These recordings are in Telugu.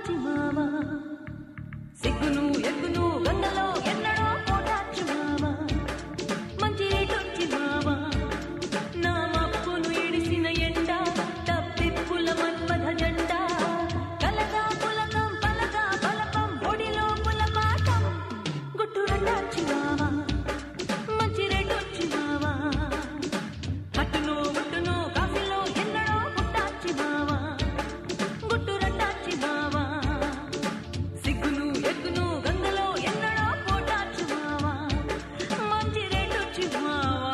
పొటాచి మావా సిగ్గును ఎగ్గును గంగలో ఎన్నడో పొటాచి మావా మంచి రేటొచ్చి మావా నా మప్పును ఇడిసిన ఎండ తప్పిప్పుల మన్మథ జెండ కలగా పులకం పలగా పలకం ఒడిలో పులపాటం గుట్టు రండాచి మావా మంచి రేటొచ్చి మావా కట్టును ముట్టును కాఫీలో ఎన్నడో పుట్టాచి మావా గుట్టు రండాచి మావా సిగ్గును ఎగ్గును గంగలో ఎన్నడో పోటాచి మావా మంచి రేటొచ్చి మావా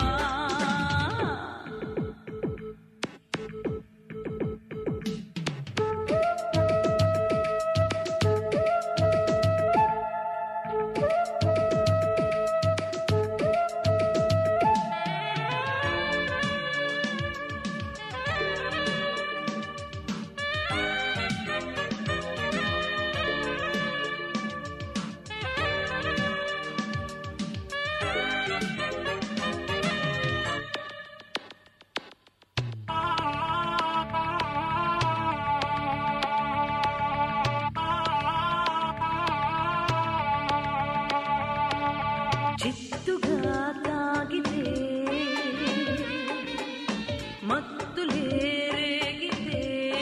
చిత్తుగా తాగితే మత్తులే రేగితే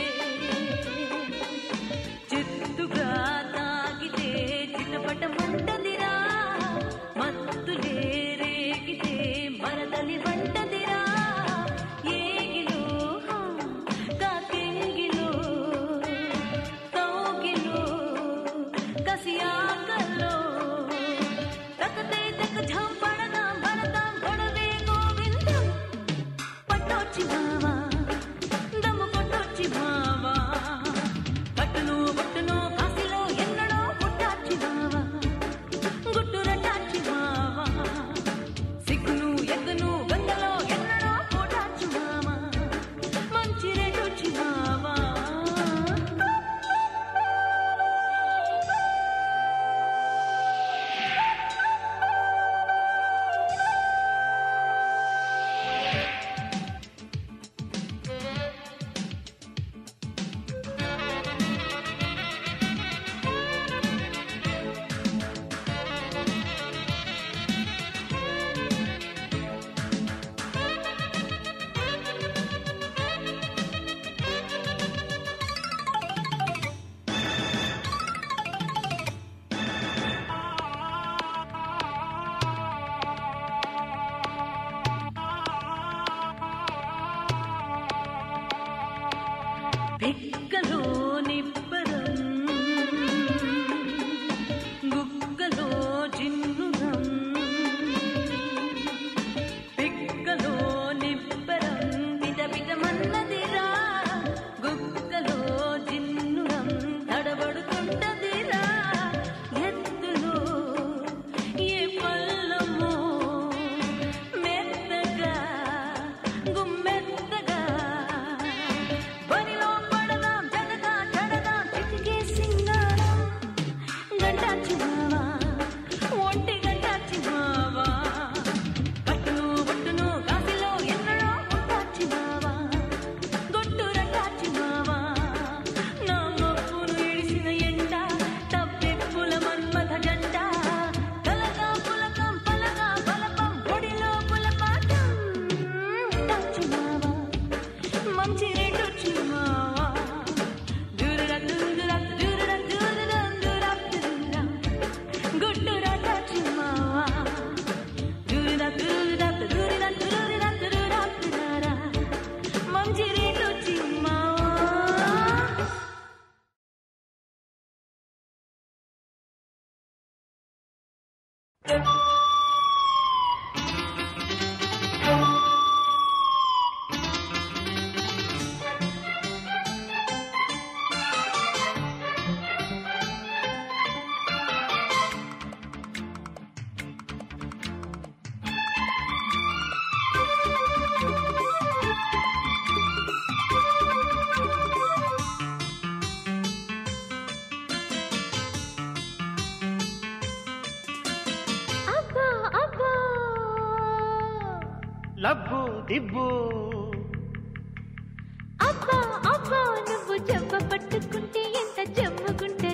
చిత్తుగా తాగితే చిన్నపట మంటదిరా మత్తులే రేగితే మరదలి వంటదిరా ఏగిలో హా, కాకెంగిలో కౌగిలో కసియాకల్లో తకతే తక ఝం పడదాం పడదాం గొడవే గోవిందం పట్టొచ్చి బావా దమ్ము కొట్టొచ్చి బావా కట్టును బొట్టును కాసిలో ఎన్నడో పుట్టాచి బావా గుట్టు రటాచి బావా సిగ్గును ఎగ్గును గంగలో ఎన్నడో పోటాచి బావా మంచి రేటొచ్చి బావా పిక్కలో నిబ్బరం గుక్కలో జిన్నురం పిక్కలో నిబ్బరం విట విటమన్నదిరా గుక్కలో జిన్నురం తడబడుతుంటదిరా ఎత్తులో ఏ పల్లమో మెత్తగా గుమ్మెత్తగా బరిలో పడదాం జగదా చడదాం చిటికే సింగారం గంటాచి మావా ఒంటి గంటాచి మావా కట్టును బొట్టును కాసిలో ఎన్నడో ఉంటాచి మావా గొట్టు రంటాచి మావా నా మొప్పును ఇడిసిన ఎండ తప్పెప్పుల మన్మథ జంట కలగా పులకం పలగా బలపం ఒడిలో పులపాటం ఉంటాచి మావా మంచి రేటొచ్చి మావా దూరరా దూరరా దూరరా దూరరా దూరా దూరా గుడ్డు రాటాచి మావా దూరరా దూరరా దూరరా దూరరా దూరా దూరా మంచి రేటొచ్చి మావా అబ్బా అబ్బా లబ్బు దిబ్బు అబ్బా అబ్బా నువ్వు జబ్బ పట్టుకుంటే ఎంత జమ్ముకుంటే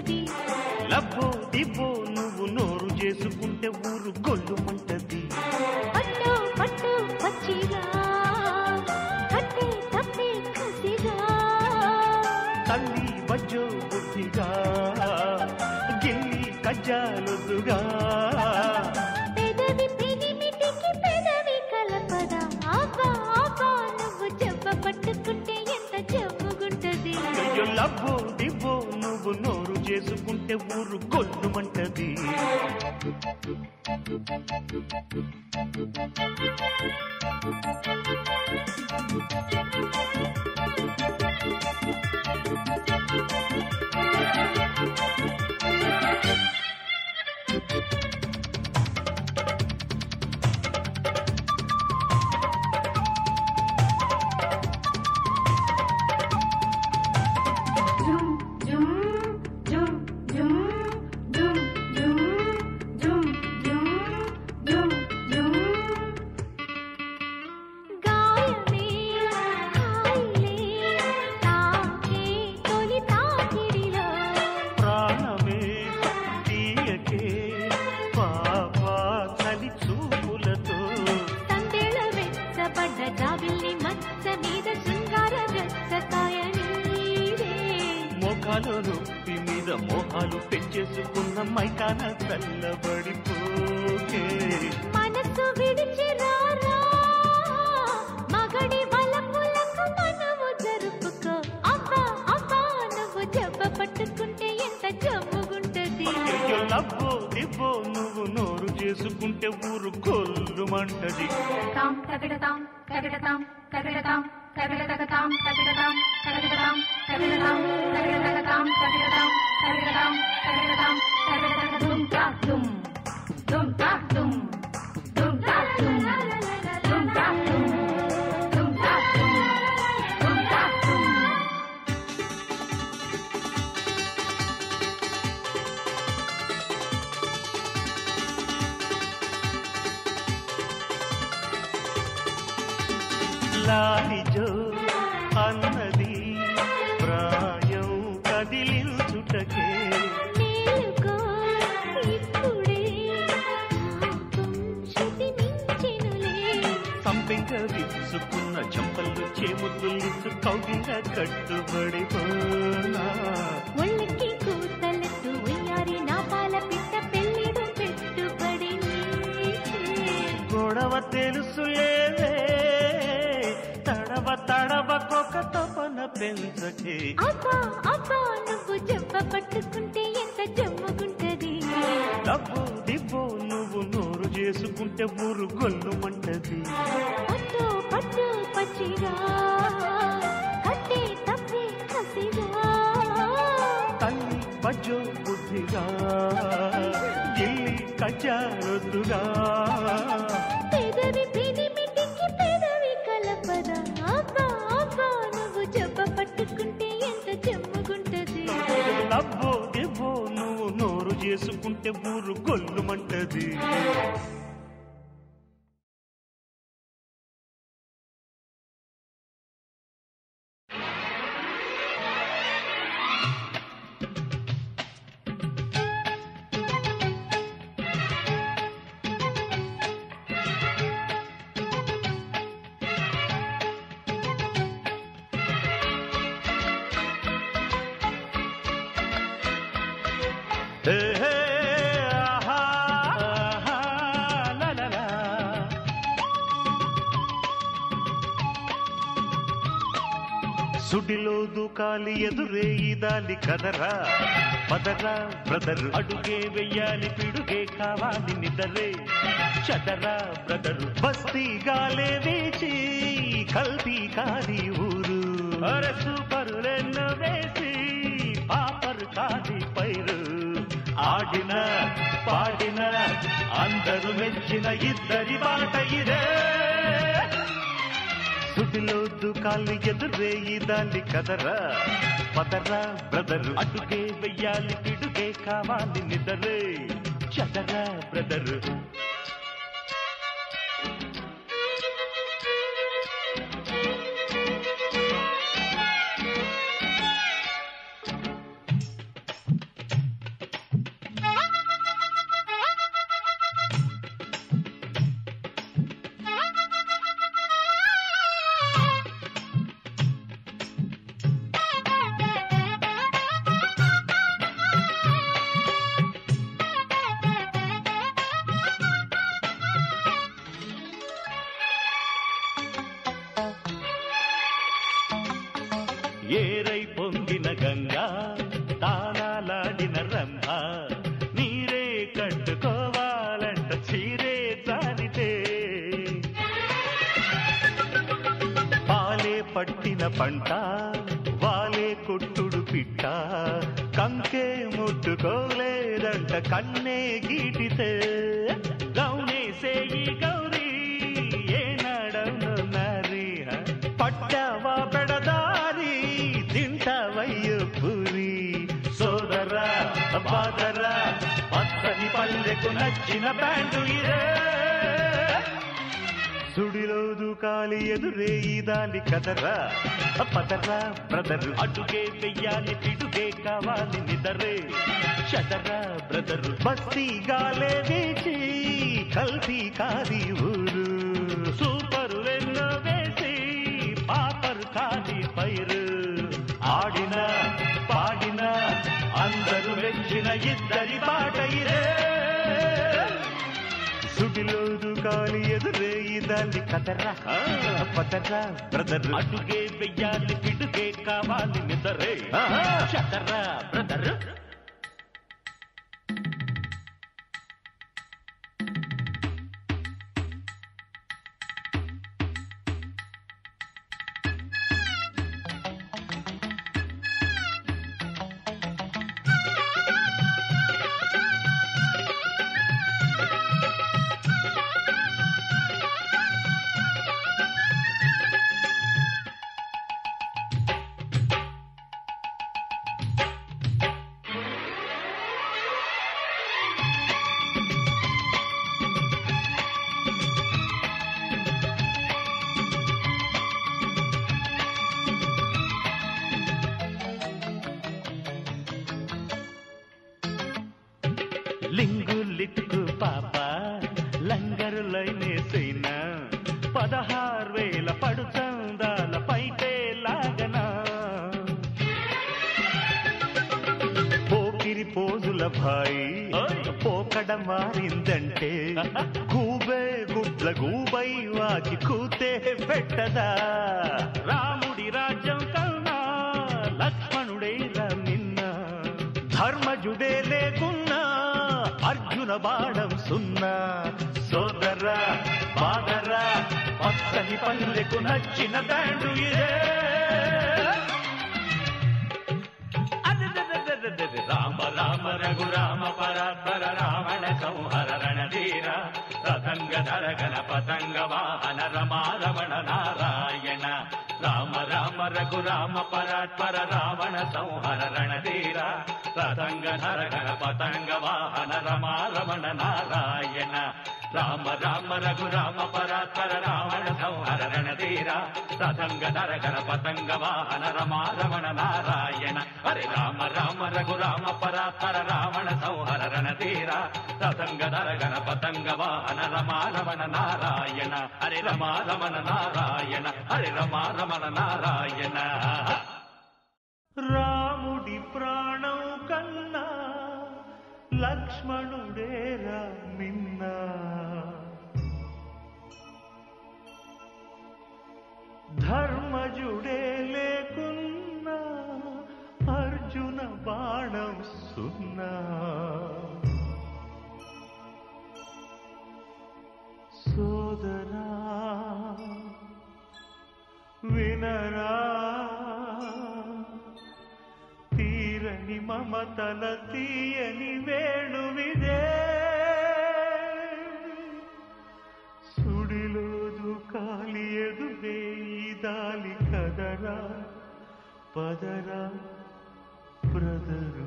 కజ్జాలొద్దుగా పెదవి పెనిమిటికి పెదవి కలపదా అబ్బా అబ్బా నువ్వు చెంప పట్టుకుంటే ఎంత చెప్పుకుంటది అయ్యో లబ్బో దిబ్బో నువ్వు నోరు చేసుకుంటే ఊరు గొల్లుమంటది గాయమే హాయిలే తాకే తొలి తాకిడిలో ప్రాణమే తీయకే పాపా చలి చూపులతో సందేళ వెచ్చబడ్డ జాబిల్లి మచ్చ మీద శృంగార వెచ్చకాయ నీరే మోకాలు నొప్పి మీద మోహాలు పెంచేసుకున్న మైకాన చల్లబడిపోకే మనసు విడిచి రారా మగడి వలపులకు మనము జరుపుకో అబ్బా అబ్బా నువ్వు జబ్బ పట్టుకుంటే ఎంత జమ్ముగుంటది అయ్యో లబ్బో దిబ్బో నువ్వు నోరు చేసుకుంటే ఊరు గొల్లుమంటది తాం తగడతాం తగడతాం తగడతాం తగడతగతాం తగడతాం తగడతాం తగడతాం తగడతగతాం తగడతాం తగడతాం తగడతాం తగడతగదుం తాదుం దుం తాదుం దుం తాదుం దుం తాదుం దుం తాదుం దుం తాదుం లాలిజో అన్నది ప్రాయం కదిలించుటకే మేలుకో ఇప్పుడే పాపం శృతి మించెనులే సంపెంగ విచ్చుకున్న చెంపలు చేముద్దులిచ్చు కౌగిల కట్టుబడిపోనా ఒళ్ళకి కూతలెత్తు ఉయ్యారి నా పాల పిట్ట పెళ్ళిడు పెట్టుబడి నీకే. గొడవ తెలుసులేవే తడవ తడవ కొక తపన పెంచకే అబ్బా అబ్బా నువ్వు జబ్బ పట్టుకుంటే ఎంత జమ్ముగుంటది డబ్బు దిబ్బో నువ్వు నోరు చేసుకుంటే ఊరు గొల్లుమంటది పట్టు పట్టు పచ్చిగా కట్టే తప్పే కసిగా తల్లి బజ్జో బుద్ధిగా గిల్లి కచ్చారొద్దుగా పెదవి పెనిమిటికి పెదవి కలపదా అబ్బా అబ్బా నువ్వు జబ్బ పట్టుకుంటే ఎంత జమ్ముగుంటది డబ్బో దిబ్బో నువ్వు నోరు చేసుకుంటే ఊరు గొల్లుమంటది హే హే ఆహా ఆహా లా లా లా సుడిలో దూకాలి ఎదురే ఈదాలి కదరా పదరా బ్రదర్ అడుగే వెయ్యాలి పిడుగే కావాలి నిదరే చదరా బ్రదర్ బస్తీ గాలే వీచి కల్తీ కాది ఊరు అరే సూపర్ లెన్ను వేసి పాపర్ కాది పైరు ఆడిన పాడిన అందరూ మెచ్చిన ఇద్దరి బాట ఇదే సుడిలో దుకాలు ఎదురే ఈదాలి కదరా పదరా బ్రదర్ అటుకే వెయ్యాలి పిడుగే కావాలి నిదరే చదరా బ్రదర్ పంట వాలే కొట్టుడు పిట్ట కంకే ముట్టుకోలేదంట కన్నే గీటితే గౌనేసే ఈ గౌరీ ఏనాడవును నారి పట్టవా పెడదారి తింటవయ్యో పూరి సోదరా బాదరా పచ్చని పల్లెకు నచ్చిన బ్యాండు ఇదే సుడిలో దూకాలి ఎదురే దాని కదరా పదరా బ్రదర్ అటుకే వెయ్యాలి పిడుగే కావాలి నిదరే చదరా బ్రదర్ బస్తీ గాలే వీచి కల్తీ కాది ఊరు సూపర్ వెన్నో వేసి పాపర్ కాది పైరు ఆడిన పాడిన అందరూ మెచ్చిన ఇద్దరి పాట ఇదే సుడిలో దూకాలి ఎదురే దాన్ని కదరా పదరా బ్రదర్ అటుగే వెయ్యాలి పిడుగే కావాలి నిదరే చదరా బ్రదర్ లింగు లిట్కు పాప లంగరులైనేసైనా పదహారు వేల పడు చందాల పైటే లాగనా పోకిరి పోజుల భాయి పోకడ మారిందంటే గూబే గుడ్ల గూబై వాకి కూతే పెట్టదా రాముడి రాజ్యం కన్నా లక్ష్మణుడే నిన్న ధర్మజుడే లేకున్నా అర్జున బాణం సున్నా సోదరా బాదరా పచ్చని పల్లెకు నచ్చిన బ్యాండు ఇదే అరెరెరెరెరెరె. రామ రామ రఘు రామ పరాత్పర రావణ సంహర రణధీర రతంగ ధరగణ పతంగ వాహన రమా రమణ నారాయణ రామ రామ రఘు రామ పరాత్పర రావణ సంహర రణధీర రతంగ ధరగణ పతంగ వాహన రమా రమణ నారాయణ రామ రామ రఘు రామ పరాత్పర రావణ సంహర రణధీర రతంగ ధరగణ పతంగ వాహన రమా రమణ నారాయణ హరే రామ రామ రఘు రామ పరాత్పర రావణ సంహర రణధీర రతంగ ధరగణ పతంగ వాహన రమా రమణ నారాయణ హరే రమా రమణ నారాయణ హరే రమా రమణ నారాయణ రాముడి ప్రాణం కన్నా లక్ష్మణుడేరా మిన్నా ధర్మజుడే లేకున్నా అర్జున బాణం సున్నా సోదరా వినరా తీరని మమతల తీయని వేణువిదే సుడిలో దుకాలి ఎదురే ఈ దాలి కదరా పదరా బ్రదరు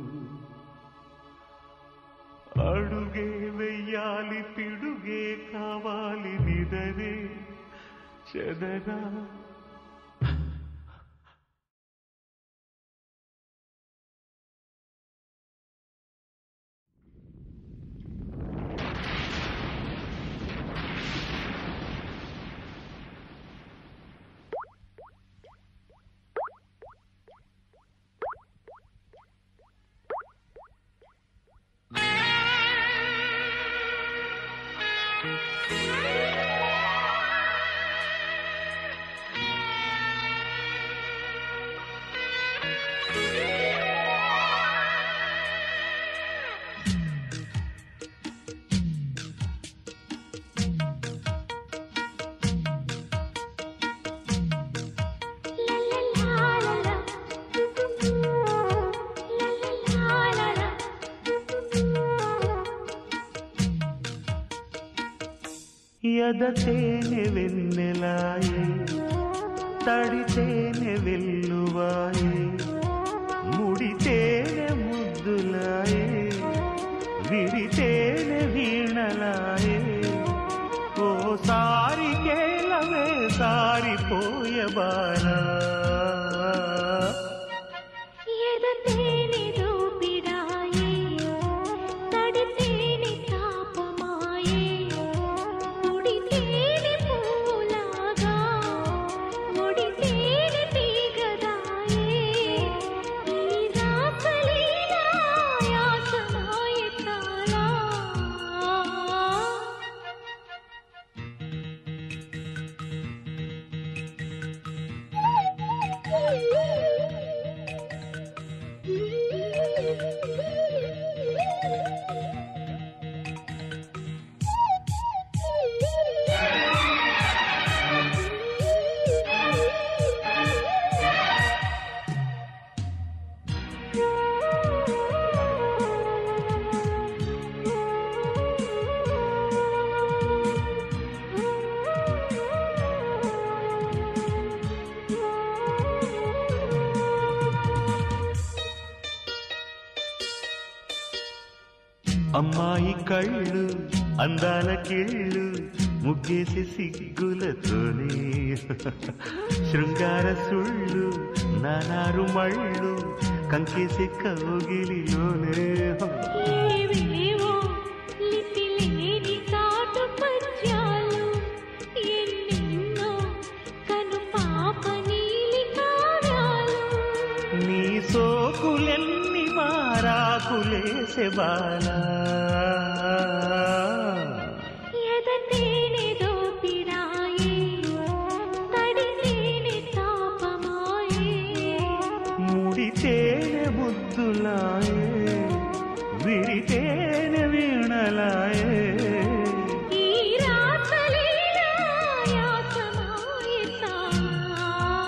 అడుగే వెయ్యాలి పిడుగే కావాలి నిదరే చెదరా ఎదతేనె వెన్నెలాయే తడితేనె వెల్లువాయే ముడితేనె ముద్దులాయే విడితేనె వీణలాయే ఓసారి కేలవే సారిపోయే బాలా ఎదతేనె దోపిడాయే తడితేనె తాపమాయే ఉడితేనె పూలాగా ముడితేనె తీగదాయే ఈ రాసలీలా యాసమాయ తాళా అమ్మాయి కళ్ళు అందాల కిళ్ళు ముగ్గేసి సిగ్గులతోనే శృంగార సుళ్ళు నానారు మళ్ళు కంకేసి కౌగిలిలోనే ఏవేవో లిపిలేని కాటు పద్యాలు ఎన్నెన్నో కను పాప నీలి కావ్యాలు నీ సోకులెన్ని మారాకులేసే బాలా ఎదతేనె దోపిడాయే తడితేనె తాపమాయే ముడితేనె ముద్దులాయే విడితేనె వీణలాయే ఈ రాసలీలా యాసమాయ తాళా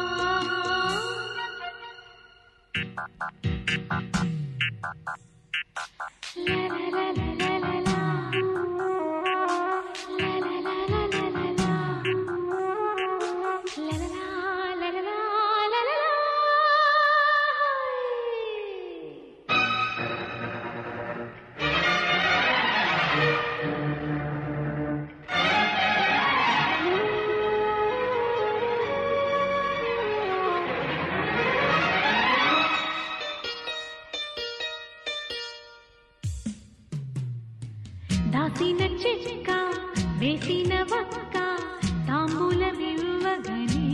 దాసిన చెక్క వేసిన వక్క తాంబూలమివ్వగని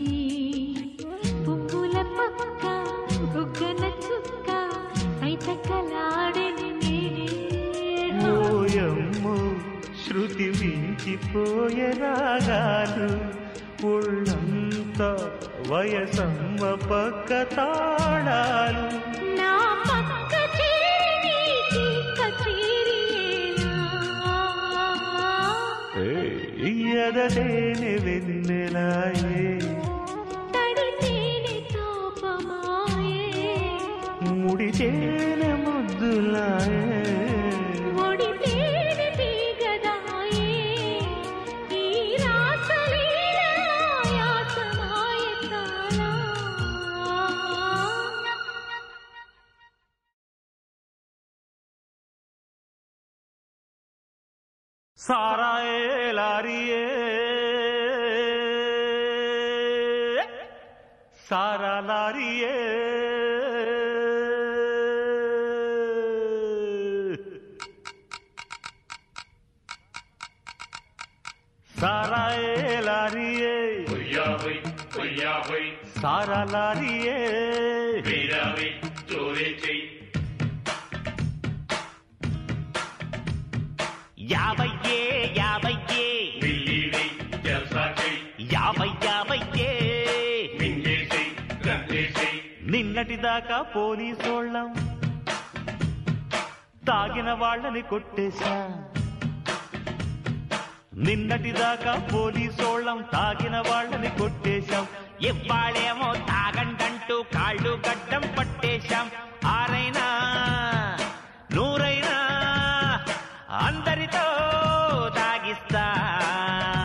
పువ్వుల పక్క బుగ్గన చుక్క పైతక్కలాడని నేనే ఓయమ్మో శృతి మించిపోయే రాగాలు ఒళ్ళంతా వయసమ్మ పక్క తాళాలు నా పక్క చేరి నీకి కచేరీయేనా ఎదటేనే వెన్నెలాయే తడితేనె తాపమాయే ముడితేనే ముద్దులాయే ఒడితేనె తీగదాయే ఈ రాసలీలా యాసమాయ తాళా సారాయే లారియే సారా లారియే సారాయే లారియే హొయ్యాహొయ్ హొయ్యాహొయ్ సారా లారియే వీరావి జోరే చెయ్యి యాభయ్యే యాభయ్యే మిల్లివి జల్సా చెయ్యి యాభై యాభయ్యే మింగేసి గంతేసి నిన్నటిదాకా పోలీసోళ్ళం తాగిన వాళ్ళని కొట్టేశా నిన్నటిదాకా పోలీసోళ్ళం తాగిన వాళ్ళని కొట్టేశాం ఇవ్వాళేమో తాగండంటూ కాళ్ళు గడ్డం పట్టేశాం ఆరైనా నూరైనా అందరితో తాగిస్తా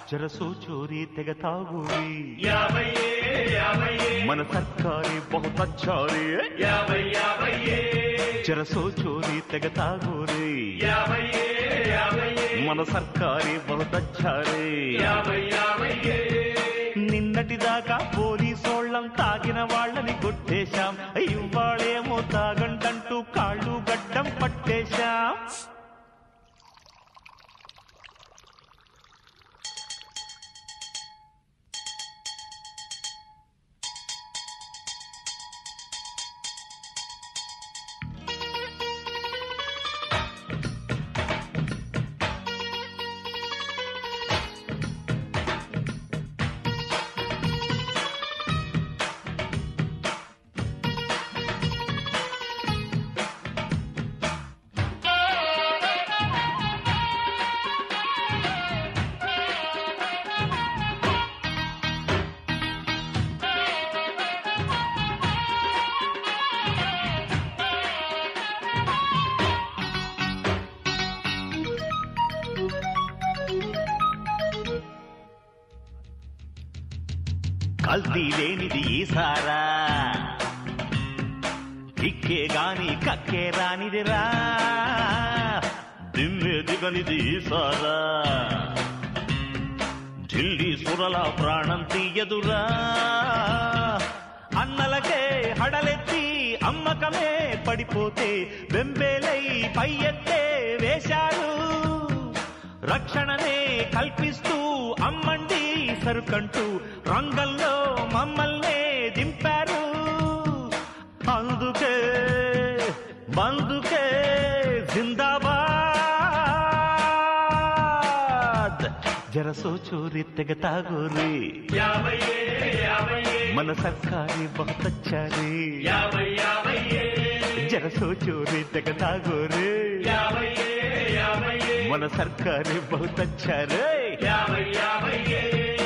జరసో చోరీ తెగ తాగోరే యాభయ్యే యాభయ్యే మన సర్కారే బహుత అచ్చారే యాభై యాభయ్యే జరసో చోరీ తెగ తాగోరే యాభయ్యే యాభయ్యే మన సర్కారే బహుత అచ్చారే యాభై యాభయ్యే నిన్నటిదాకా పోలీసోళ్ళం తాగిన వాళ్ళని కొట్టేశాం ఇవాళేమో తాగండంటూ కాళ్ళు గడ్డం పట్టేశాం కల్తీ లేనిది ఈసారా కిక్కే గాని కక్కే రానిదిరా దిమ్మె దిగనిది ఈసారా ఢిల్లీ సురల ప్రాణం తీయదురా అన్నలకే హడలెత్తి అమ్మకమే పడిపోతే బెంబేలై పై ఎత్తే వేశారు రక్షణనే కల్పిస్తూ అమ్మండి సరుకంటూ రంగంలో మమ్మల్నే దింపారు అందుకే బందుకే జిందాబాద్ జరసో చోరీ తెగ తాగోరే యాభయ్యే యాభయ్యే మన సర్కారే బహుతచ్చారే యాభై యాభయ్యే జరసో చోరీ తెగ తాగోరే యాభయ్యే యాభయ్యే మన సర్కారే బహుతచ్చారే యాభై యాభయ్యే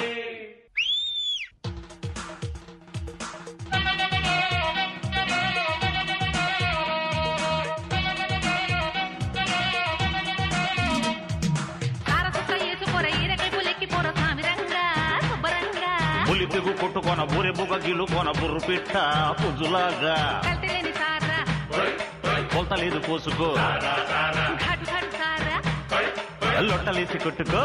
కారసుక్క ఏసుకోర ఈరకై పులెక్కి పోర సామిరంగా శుభ్రంగా పులి తెగు కొట్టుకొన బురె బుగ గిలుకొన బుర్రు పిట్ట పుజులాగా కల్తీలేని సారా కొలతలేదు పోసుకో ఘాటు ఘాటు సారా లొట్టలేసి కొట్టుకో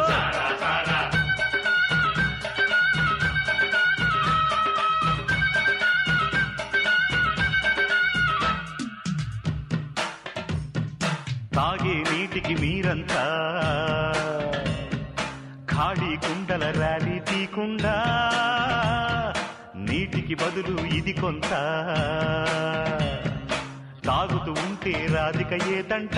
తాగే నీటికి మీరంతా ఖాళీ కుండల ర్యాలీ తీకుండా నీటికి బదులు ఇది కొంత తాగుతూ ఉంటే రాధిక ఏదంట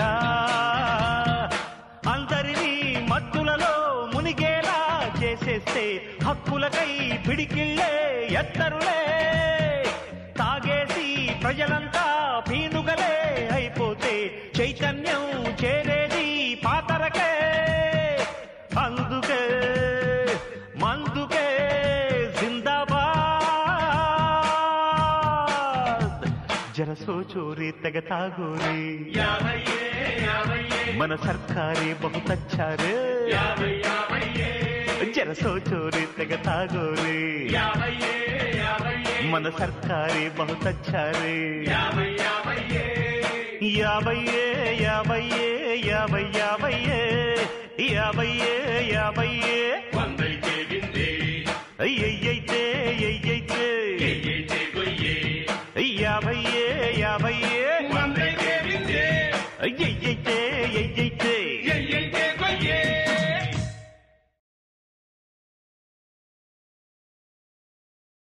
అందరినీ మత్తులలో మునిగేలా చేసేస్తే హక్కులకై పిడికిళ్ళే ఎత్తరులే తాగేసి ప్రజలంతా పీనుగలే అయిపోతే చైతన్యం చేరేది పాతరకే అందుకే మందుకే జిందాబాద్ జరసో చోరీ తెగ తాగోరే యాభయ్యే యాభయ్యే మన సర్కారే బహుతచ్చారే యాభై యాభయ్యే జరసో చోరీ తెగ తాగోరే యాభయ్యే యాభయ్యే మన సర్కారే బహుతచ్చారే యాభై యాభయ్యే యాభయ్యే యాభయ్యే యాభై యాభయ్యే యాభయ్యే యాభయ్యే